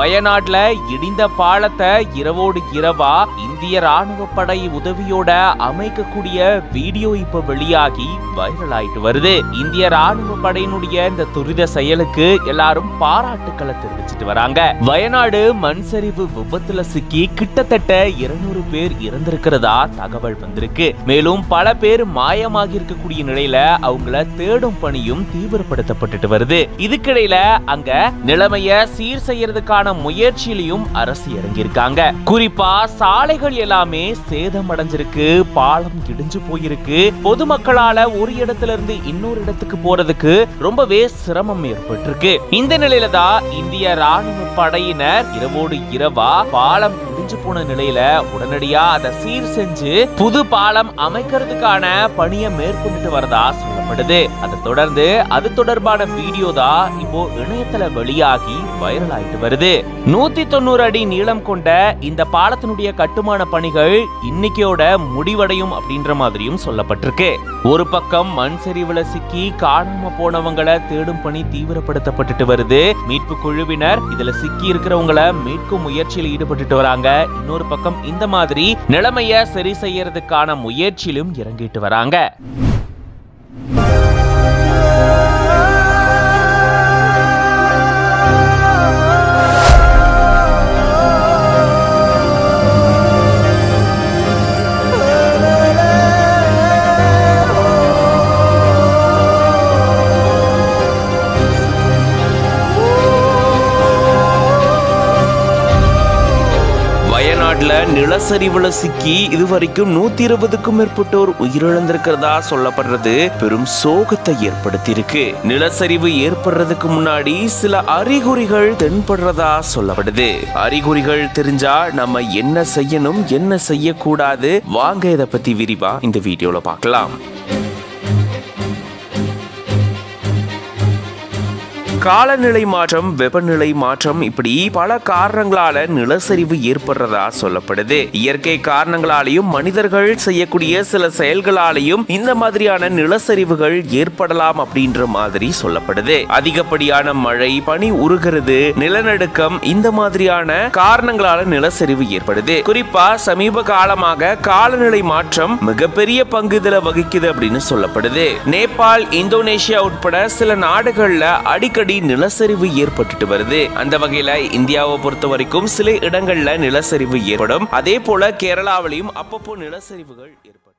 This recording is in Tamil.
வயநாட்டுல இடிந்த பாலத்தை இரவோடு இரவா இந்திய ராணுவ படை உதவியோட அமைக்கக்கூடிய வீடியோ இப்ப வெளியாகி வைரல் ஆயிட்டு வருது இந்திய ராணுவ படையினுடைய இந்த துரித செயலுக்கு எல்லாரும் பாராட்டுக்களை தெரிவிச்சிட்டு வராங்க வயநாடு மண் சரிவு விபத்துல சிக்கி கிட்டத்தட்ட இருநூறு பேர் இறந்திருக்கிறதா தகவல் வந்திருக்கு மேலும் பல பேர் மாயமாகி இருக்கக்கூடிய நிலையில அவங்கள தேடும் பணியும் தீவிரப்படுத்தப்பட்டுட்டு வருது இதுக்கிடையில அங்க நிலைமைய சீர் செய்யறதுக்கான முயற்சியிலையும் அரசு இறங்கியிருக்காங்க குறிப்பா சாலைகள் எல்லாமே சேதம் அடைஞ்சிருக்கு பாலம் இடிஞ்சு போயிருக்கு பொதுமக்களால ஒரு இடத்துல இருந்து இன்னொரு இடத்துக்கு போறதுக்கு ரொம்பவே சிரமம் ஏற்பட்டிருக்கு இந்த நிலையில தான் இந்திய ராணுவ படையினர் இரவோடு இரவா பாலம் இடிஞ்சு போன நிலையில உடனடியா அதை சீர் செஞ்சு புது பாலம் அமைக்கிறதுக்கான பணியை மேற்கொண்டுட்டு வரதா சொல்லப்படுது அதை தொடர்ந்து அது தொடர்பான வீடியோ தான் இப்போ இணையத்துல வெளியாகி வைரல் ஆயிட்டு வருது நூத்தி தொண்ணூறு அடி நீளம் கொண்ட இந்த பாலத்தினுடைய கட்டுமான பணிகள் இன்னைக்கோட முடிவடையும் அப்படின்ற மாதிரியும் சொல்லப்பட்டிருக்கு ஒரு பக்கம் மண் சரிவுல சிக்கி காணாம போனவங்களை தேடும் பணி தீவிரப்படுத்தப்பட்டுட்டு வருது மீட்பு குழுவினர் இதுல சிக்கி இருக்கிறவங்கள மீட்கும் முயற்சியில் ஈடுபட்டுட்டு வராங்க இன்னொரு பக்கம் இந்த மாதிரி நிலைமைய சரி செய்யறதுக்கான முயற்சியிலும் இறங்கிட்டு வராங்க வயநாட்டுல நிலச்சரிவுல சிக்கி இதுவரைக்கும் நூத்தி இருபதுக்கும் மேற்பட்டோர் உயிரிழந்திருக்கிறதா சொல்லப்படுறது பெரும் சோகத்தை ஏற்படுத்தியிருக்கு நிலச்சரிவு ஏற்படுறதுக்கு முன்னாடி சில அறிகுறிகள் தென்படுறதா சொல்லப்படுது அறிகுறிகள் தெரிஞ்சா நம்ம என்ன செய்யணும் என்ன செய்யக்கூடாது வாங்க இதை பத்தி விரிவா இந்த வீடியோல பார்க்கலாம் காலநிலை மாற்றம் வெப்பநிலை மாற்றம் இப்படி பல காரணங்களால நிலச்சரிவு ஏற்படுறதா சொல்லப்படுது இயற்கை காரணங்களாலையும் மனிதர்கள் செய்யக்கூடிய சில செயல்களாலையும் இந்த மாதிரியான நிலச்சரிவுகள் ஏற்படலாம் அப்படின்ற மாதிரி சொல்லப்படுது அதிகப்படியான மழை பனி உருகிறது நிலநடுக்கம் இந்த மாதிரியான காரணங்களால நிலச்சரிவு ஏற்படுது குறிப்பா சமீப காலமாக காலநிலை மாற்றம் மிகப்பெரிய பங்கு இதுல வகிக்குது அப்படின்னு சொல்லப்படுது நேபாள் இந்தோனேஷியா உட்பட சில நாடுகள்ல அடிக்கடி நிலச்சரிவு ஏற்பட்டுட்டு வருது அந்த வகையில இந்தியாவை பொறுத்த வரைக்கும் சில இடங்கள்ல நிலச்சரிவு ஏற்படும் அதே போல கேரளாவிலையும் அப்பப்போ நிலச்சரிவுகள் ஏற்படும்